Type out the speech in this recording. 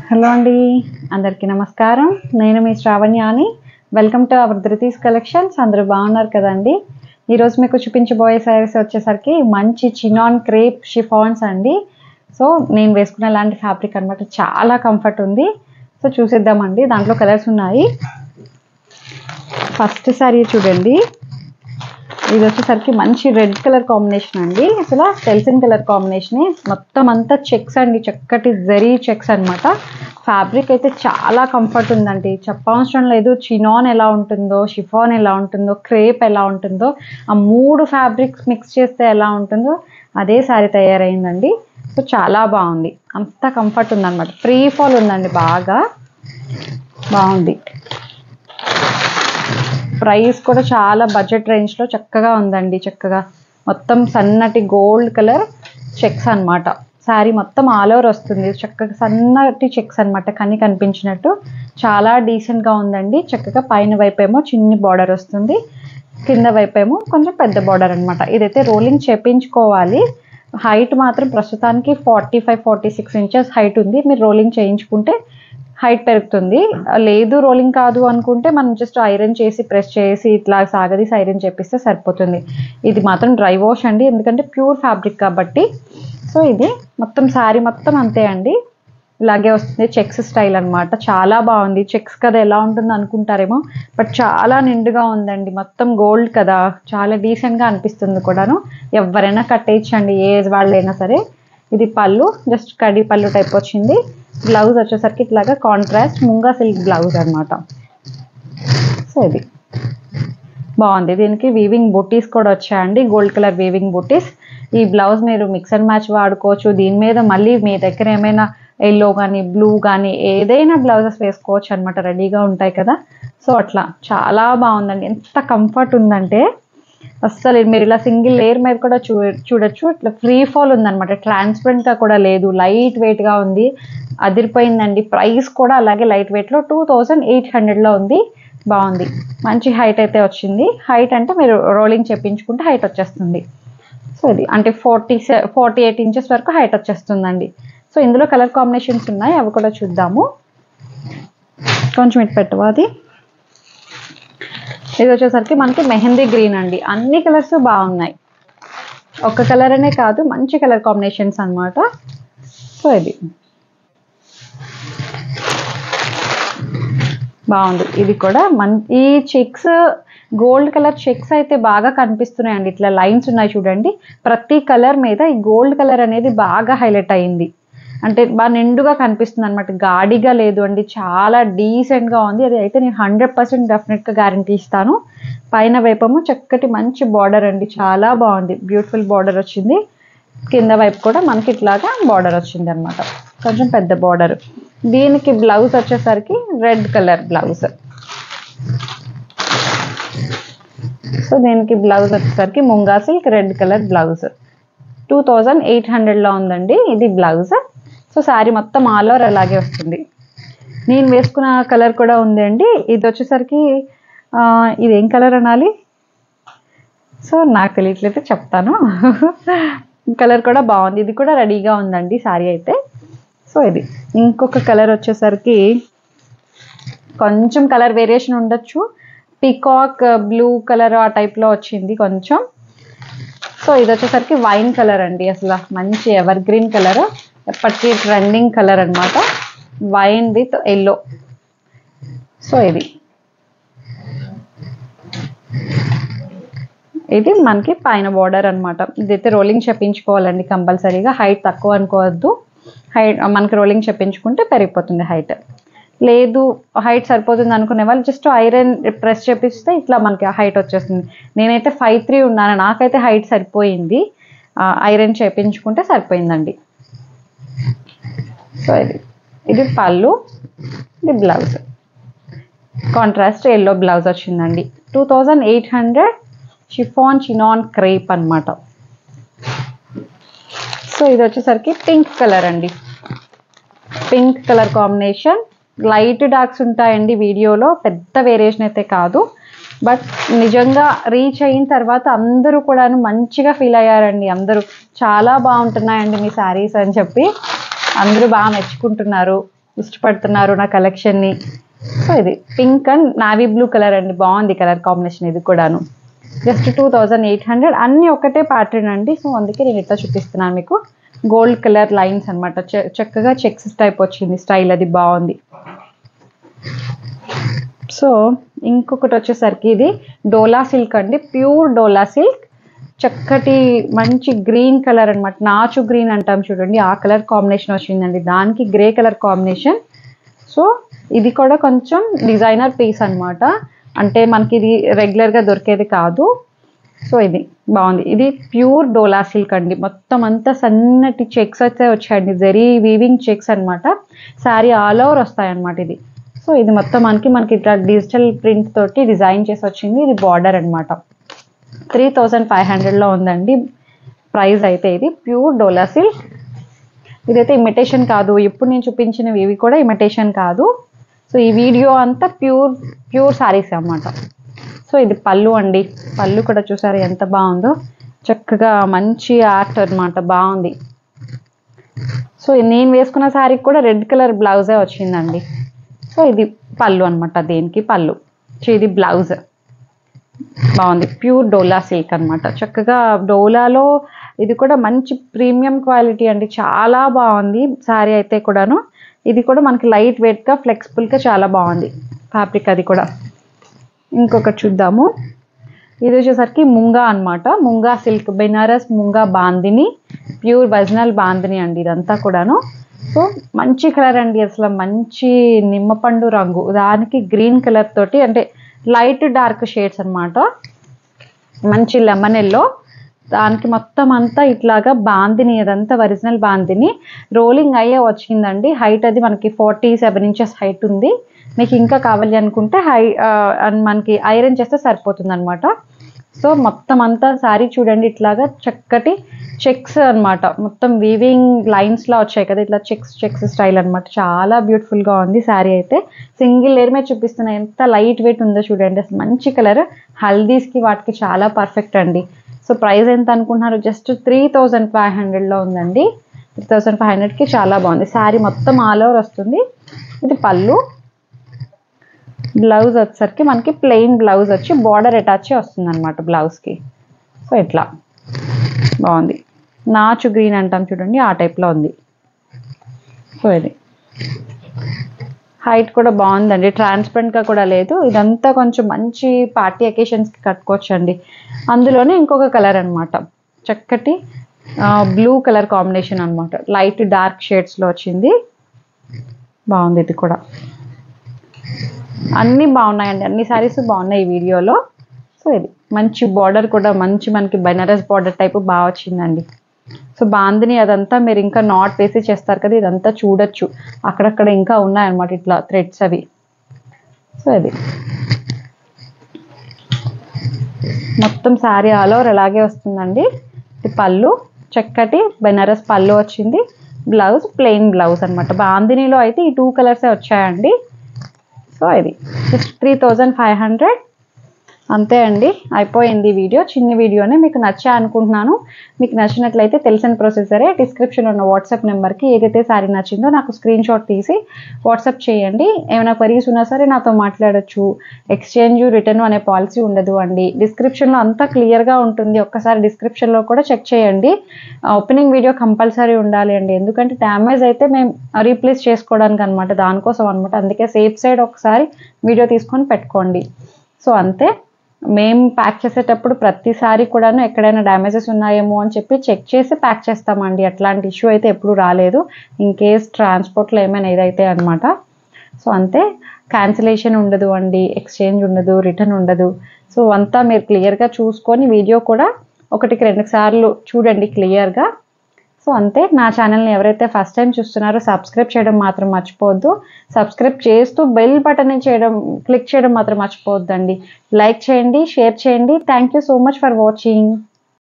hello అండి అందరికీ నమస్కారం నేను మీ శ్రావణ్యాని welcome to our Dhruti's collections అందరూ బాగున్నారు కదండి ఈరోజు మీకు చూపించబోయే శారీస్ వచ్చేసరికి మంచి చినాన్ క్రేప్ షిఫాన్స్ అండి సో నేను వేసుకున్న లాంటి ఫ్యాబ్రిక్ అనమాట చాలా కంఫర్ట్ ఉంది సో చూసేద్దామండి దాంట్లో కలర్స్ ఉన్నాయి ఫస్ట్ శారీ చూడండి ఇది వచ్చేసరికి మంచి రెడ్ కలర్ కాంబినేషన్ అండి అసలు తెలిసిన కలర్ కాంబినేషన్ మొత్తం అంతా చెక్స్ అండి చక్కటి జరీ చెక్స్ అన్నమాట ఫ్యాబ్రిక్ అయితే చాలా కంఫర్ట్ ఉందండి చెప్పవసరం లేదు చినాన్ ఎలా ఉంటుందో షిఫాన్ ఎలా ఉంటుందో క్రేప్ ఎలా ఉంటుందో ఆ మూడు ఫ్యాబ్రిక్స్ మిక్స్ చేస్తే ఎలా ఉంటుందో అదే శారీ తయారైందండి సో చాలా బాగుంది అంత కంఫర్ట్ ఉందన్నమాట ఫ్రీ ఫాల్ ఉందండి బాగా బాగుంది ప్రైస్ కూడా చాలా బడ్జెట్ రేంజ్లో చక్కగా ఉందండి చక్కగా మొత్తం సన్నటి గోల్డ్ కలర్ చెక్స్ అన్నమాట శారీ మొత్తం ఆల్ ఓవర్ వస్తుంది చక్కగా సన్నటి చెక్స్ అన్నమాట కని కనిపించినట్టు చాలా డీసెంట్గా ఉందండి చక్కగా పైన వైపేమో చిన్ని బార్డర్ వస్తుంది కింద వైపేమో కొంచెం పెద్ద బార్డర్ అనమాట ఇదైతే రోలింగ్ చేపించుకోవాలి హైట్ మాత్రం ప్రస్తుతానికి forty five forty six inches height ఉంది మీరు రోలింగ్ చేయించుకుంటే హైట్ పెరుగుతుంది లేదు రోలింగ్ కాదు అనుకుంటే మనం జస్ట్ ఐరన్ చేసి ప్రెస్ చేసి ఇట్లా సాగదీసి ఐరన్ చేపిస్తే సరిపోతుంది ఇది మాత్రం డ్రై వాష్ అండి ఎందుకంటే ప్యూర్ ఫ్యాబ్రిక్ కాబట్టి సో ఇది మొత్తం శారీ మొత్తం అంతే అండి ఇలాగే వస్తుంది చెక్స్ స్టైల్ అనమాట చాలా బాగుంది చెక్స్ కదా ఎలా ఉంటుంది అనుకుంటారేమో బట్ చాలా నిండుగా ఉందండి మొత్తం గోల్డ్ కదా చాలా డీసెంట్గా అనిపిస్తుంది కూడాను ఎవరైనా కట్టేయచ్చండి ఏ ఏజ్ వాళ్ళైనా సరే ఇది పళ్ళు జస్ట్ కడి పళ్ళు టైప్ వచ్చింది బ్లౌజ్ వచ్చేసరికి ఇట్లాగా కాంట్రాస్ట్ ముంగా సిల్క్ బ్లౌజ్ అనమాట సో ఇది బాగుంది దీనికి వీవింగ్ బుటీస్ కూడా వచ్చాయండి గోల్డ్ కలర్ వీవింగ్ బుటీస్ ఈ బ్లౌజ్ మీరు మిక్స్ అండ్ మ్యాచ్ వాడుకోవచ్చు దీని మీద మళ్ళీ మీ దగ్గర ఏమైనా ఎల్లో కానీ బ్లూ కానీ ఏదైనా బ్లౌజెస్ వేసుకోవచ్చు అనమాట రెడీగా ఉంటాయి కదా సో అట్లా చాలా బాగుందండి ఎంత కంఫర్ట్ ఉందంటే అస్సలు మీరు ఇలా సింగిల్ లేయర్ మీద కూడా చూ చూడొచ్చు ఇట్లా ఫ్రీ ఫాల్ ఉందన్నమాట ట్రాన్స్పరెంట్గా కూడా లేదు లైట్ వెయిట్గా ఉంది అదిరిపోయిందండి ప్రైస్ కూడా అలాగే లైట్ వెయిట్లో టూ థౌజండ్ ఎయిట్ హండ్రెడ్లో ఉంది బాగుంది మంచి హైట్ అయితే వచ్చింది హైట్ అంటే మీరు రోలింగ్ చెప్పించుకుంటే హైట్ వచ్చేస్తుంది సో ఇది అంటే ఫార్టీ ఫార్టీ ఎయిట్ ఇంచెస్ వరకు హైట్ వచ్చేస్తుందండి సో ఇందులో కలర్ కాంబినేషన్స్ ఉన్నాయి అవి కూడా చూద్దాము కొంచెం ఇటు పెట్టవా అది ఇది వచ్చేసరికి మనకి మెహందీ గ్రీన్ అండి అన్ని కలర్స్ బాగున్నాయి ఒక కలర్ అనే కాదు మంచి కలర్ కాంబినేషన్స్ అనమాట సో ఇది బాగుంది ఇది కూడా మన్ ఈ చెక్స్ గోల్డ్ కలర్ చెక్స్ అయితే బాగా కనిపిస్తున్నాయండి ఇట్లా లైన్స్ ఉన్నాయి చూడండి ప్రతి కలర్ మీద ఈ గోల్డ్ కలర్ అనేది బాగా హైలైట్ అయింది అంటే బాగా నిండుగా కనిపిస్తుంది అనమాట గాడిగా లేదు అండి చాలా డీసెంట్గా ఉంది అది అయితే నేను హండ్రెడ్ పర్సెంట్ డెఫినెట్గా గ్యారంటీ ఇస్తాను పైన వైపము చక్కటి మంచి బార్డర్ అండి చాలా బాగుంది బ్యూటిఫుల్ బార్డర్ వచ్చింది కింద వైపు కూడా మనకి ఇట్లాగా బార్డర్ వచ్చింది అనమాట కొంచెం పెద్ద బార్డర్ దీనికి బ్లౌజ్ వచ్చేసరికి రెడ్ కలర్ బ్లౌజ్ సో దీనికి బ్లౌజ్ వచ్చేసరికి munga silk red colour blouse two thousand eight హండ్రెడ్లో ఉందండి ఇది బ్లౌజ్ సో శారీ మొత్తం ఆల్ ఓవర్ అలాగే వస్తుంది నేను వేసుకున్న కలర్ కూడా ఉంది అండి ఇది వచ్చేసరికి ఇది ఏం కలర్ అనాలి సో నాకు తెలియట్లేదు చెప్తాను కలర్ కూడా బాగుంది ఇది కూడా రెడీగా ఉందండి శారీ అయితే సో ఇది ఇంకొక కలర్ వచ్చేసరికి కొంచెం కలర్ వేరియేషన్ ఉండొచ్చు పికాక్ బ్లూ కలర్ ఆ టైప్లో వచ్చింది కొంచెం సో ఇది వచ్చేసరికి వైన్ కలర్ అండి అసలు మంచి ఎవర్ గ్రీన్ కలర్ ఎప్పటికీ ట్రెండింగ్ కలర్ అనమాట వైన్ విత్ ఎల్లో సో ఇది ఇది మనకి పైన బార్డర్ అనమాట ఇదైతే రోలింగ్ చెప్పించుకోవాలండి కంపల్సరీగా హైట్ తక్కువ అనుకోవద్దు హైట్ మనకి రోలింగ్ చెప్పించుకుంటే పెరిగిపోతుంది హైట్ లేదు హైట్ సరిపోతుంది అనుకునే వాళ్ళు జస్ట్ ఐరన్ ప్రెస్ చేపిస్తే ఇట్లా మనకి హైట్ వచ్చేస్తుంది నేనైతే ఫైవ్ త్రీ ఉన్నాను నాకైతే హైట్ సరిపోయింది ఐరన్ చేపించుకుంటే సరిపోయిందండి సో ఇది ఇది పళ్ళు ఇది బ్లౌజ్ కాంట్రాస్ట్ ఎల్లో బ్లౌజ్ వచ్చిందండి two thousand eight hundred chiffon chinon crepe అనమాట సో ఇది వచ్చేసరికి పింక్ కలర్ అండి pink colour combination light darks ఉంటాయండి వీడియోలో పెద్ద వేరియేషన్ అయితే కాదు బట్ నిజంగా రీచ్ అయిన తర్వాత అందరూ కూడాను మంచిగా ఫీల్ అయ్యారండి అందరూ చాలా బాగుంటున్నాయండి మీ శారీస్ అని చెప్పి అందరూ బాగా మెచ్చుకుంటున్నారు ఇష్టపడుతున్నారు నా కలెక్షన్ని సో ఇది pink and navy blue colour అండి బాగుంది కలర్ కాంబినేషన్ ఇది కూడాను just two thousand eight hundred అన్నీ ఒకటే ప్యాటర్న్ అండి సో అందుకే నేను ఇట్లా చూపిస్తున్నాను మీకు గోల్డ్ కలర్ లైన్స్ అనమాట చక్కగా చెక్స్ టైప్ వచ్చింది స్టైల్ అది బాగుంది సో ఇంకొకటి వచ్చేసరికి ఇది డోలా సిల్క్ అండి ప్యూర్ డోలా సిల్క్ చక్కటి మంచి గ్రీన్ కలర్ అనమాట నాచు గ్రీన్ అంటాం చూడండి ఆ కలర్ కాంబినేషన్ వచ్చిందండి దానికి గ్రే కలర్ కాంబినేషన్ సో ఇది కూడా కొంచెం డిజైనర్ పీస్ అనమాట అంటే మనకి ఇది రెగ్యులర్గా దొరికేది కాదు సో ఇది బాగుంది ఇది ప్యూర్ డోలా సిల్క్ అండి మొత్తం అంతా సన్నటి చెక్స్ అయితే వచ్చాయండి జరీ వీవింగ్ చెక్స్ అనమాట శారీ ఆల్ ఓవర్ వస్తాయి అనమాట ఇది సో ఇది మొత్తం మనకి మనకి ఇట్లా డిజిటల్ ప్రింట్ తోటి డిజైన్ చేసి వచ్చింది ఇది బార్డర్ అనమాట త్రీ థౌజండ్ ఫైవ్ హండ్రెడ్లో ఉందండి ప్రైస్ అయితే ఇది ప్యూర్ డోలా సిల్క్ ఇదైతే ఇమిటేషన్ కాదు ఇప్పుడు నేను చూపించినవి ఇవి కూడా ఇమిటేషన్ కాదు సో ఈ వీడియో అంతా ప్యూర్ ప్యూర్ శారీస్ అన్నమాట సో ఇది పళ్ళు అండి పళ్ళు కూడా చూసారు ఎంత బాగుందో చక్కగా మంచి ఆర్ట్ అన్నమాట బాగుంది సో నేను వేసుకున్న శారీకి కూడా రెడ్ కలర్ బ్లౌజే వచ్చిందండి సో ఇది పళ్ళు అనమాట దేనికి పళ్ళు సో ఇది బ్లౌజ్ బాగుంది ప్యూర్ డోలా సిల్క్ అనమాట చక్కగా డోలాలో ఇది కూడా మంచి ప్రీమియం క్వాలిటీ అండి చాలా బాగుంది శారీ అయితే కూడాను ఇది కూడా మనకి లైట్ వెయిట్గా ఫ్లెక్సిబుల్గా చాలా బాగుంది ఫ్యాబ్రిక్ అది కూడా ఇంకొకటి చూద్దాము ఇది వచ్చేసరికి ముంగా అన్నమాట munga silk Benares munga bandhani pure original bandhani అండి ఇదంతా కూడాను సో మంచి కలర్ అండి అసలు మంచి నిమ్మపండు రంగు దానికి గ్రీన్ కలర్ తోటి అంటే లైట్ డార్క్ షేడ్స్ అన్నమాట మంచి లెమన్ ఎల్లో దానికి మొత్తం అంతా ఇట్లాగా బాందిని అదంతా ఒరిజినల్ బాందిని రోలింగ్ అయ్యే వచ్చిందండి హైట్ అది మనకి ఫార్టీ సెవెన్ ఇంచెస్ హైట్ ఉంది మీకు ఇంకా కావాలి అనుకుంటే హై ఆ, అన్- మనకి ఐరన్ చేస్తే సరిపోతుంది అనమాట సో మొత్తం అంతా శారీ చూడండి ఇట్లాగా చక్కటి చెక్స్ అన్నమాట మొత్తం వీవింగ్ లైన్స్ లా వచ్చాయి కదా ఇట్లా చెక్స్ చెక్స్ స్టైల్ అన్నమాట చాలా బ్యూటిఫుల్ గా ఉంది శారీ అయితే సింగిల్ లేయర్ మీద చూపిస్తున్నా ఎంత లైట్ వెయిట్ ఉందో చూడండి అసలు మంచి కలర్ హల్దీస్ కి వాటికి చాలా పర్ఫెక్ట్ అండి సో ప్రైస్ ఎంత అనుకుంటున్నారు జస్ట్ త్రీ థౌజండ్ ఫైవ్ హండ్రెడ్లో ఉందండి త్రీ థౌజండ్ ఫైవ్ హండ్రెడ్కి చాలా బాగుంది శారీ మొత్తం ఆల్ ఓవర్ వస్తుంది ఇది పళ్ళు బ్లౌజ్ వచ్చేసరికి మనకి ప్లెయిన్ బ్లౌజ్ వచ్చి బార్డర్ అటాచ్ వస్తుంది అనమాట బ్లౌజ్కి సో ఇట్లా బాగుంది నాచు గ్రీన్ అంటాం చూడండి ఆ టైప్లో ఉంది సో ఇది హైట్ కూడా బాగుందండి ట్రాన్స్పరెంట్గా కూడా లేదు ఇదంతా కొంచెం మంచి పార్టీ అకేషన్స్కి కట్టుకోవచ్చు అండి అందులోనే ఇంకొక కలర్ అన్నమాట చక్కటి బ్లూ కలర్ కాంబినేషన్ అన్నమాట లైట్ డార్క్ షేడ్స్లో వచ్చింది బాగుంది ఇది కూడా అన్నీ బాగున్నాయండి అన్ని శారీస్ బాగున్నాయి ఈ వీడియోలో సో ఇది మంచి బార్డర్ కూడా మంచి మనకి బెనారస్ బార్డర్ టైప్ బాగా వచ్చిందండి సో బాందిని అదంతా మీరు ఇంకా నాట్ వేసి చేస్తారు కదా ఇదంతా చూడొచ్చు అక్కడక్కడ ఇంకా ఉన్నాయన్నమాట ఇట్లా థ్రెడ్స్ అవి సో ఇది మొత్తం శారీ ఆల్ ఓవర్ అలాగే వస్తుందండి ఇది పళ్ళు చక్కటి బెనారస్ పళ్ళు వచ్చింది బ్లౌజ్ ప్లెయిన్ బ్లౌజ్ అనమాట బాందినిలో అయితే ఈ టూ కలర్సే వచ్చాయండి సో ఇది just three thousand five hundred అంతే అండి అయిపోయింది వీడియో చిన్న వీడియోనే మీకు నచ్చా అనుకుంటున్నాను మీకు నచ్చినట్లయితే తెలిసిన ప్రొసెసరే డిస్క్రిప్షన్లో ఉన్న వాట్సాప్ నెంబర్కి ఏదైతే శారీ నచ్చిందో నాకు స్క్రీన్ షాట్ తీసి వాట్సాప్ చేయండి ఏమైనా క్వరీస్ ఉన్నా సరే నాతో మాట్లాడొచ్చు ఎక్స్చేంజ్ రిటర్న్ అనే పాలసీ ఉండదు అండి డిస్క్రిప్షన్లో అంతా క్లియర్గా ఉంటుంది ఒక్కసారి డిస్క్రిప్షన్లో కూడా చెక్ చేయండి ఓపెనింగ్ వీడియో కంపల్సరీ ఉండాలి అండి ఎందుకంటే డ్యామేజ్ అయితే మేము రీప్లేస్ చేసుకోవడానికి అనమాట దానికోసం అనమాట అందుకే సేఫ్ సైడ్ ఒకసారి వీడియో తీసుకొని పెట్టుకోండి సో అంతే మేము ప్యాక్ చేసేటప్పుడు ప్రతిసారి కూడాను ఎక్కడైనా డ్యామేజెస్ ఉన్నాయేమో అని చెప్పి చెక్ చేసి ప్యాక్ చేస్తామండి అట్లాంటి ఇష్యూ అయితే ఎప్పుడు రాలేదు ఇన్ కేస్ ట్రాన్స్పోర్ట్లో ఏమైనా ఏదైతే అనమాట సో అంతే క్యాన్సిలేషన్ ఉండదు అండి ఎక్స్చేంజ్ ఉండదు రిటర్న్ ఉండదు సో అంతా మీరు క్లియర్గా చూసుకొని వీడియో కూడా ఒకటికి రెండు సార్లు చూడండి క్లియర్గా సో అంతే నా ఛానల్ని ఎవరైతే ఫస్ట్ టైం చూస్తున్నారో సబ్స్క్రైబ్ చేయడం మాత్రం మర్చిపోవద్దు సబ్స్క్రైబ్ చేస్తూ బెల్ బటన్ చేయడం క్లిక్ చేయడం మాత్రం మర్చిపోవద్దండి లైక్ చేయండి షేర్ చేయండి thank you so much for watching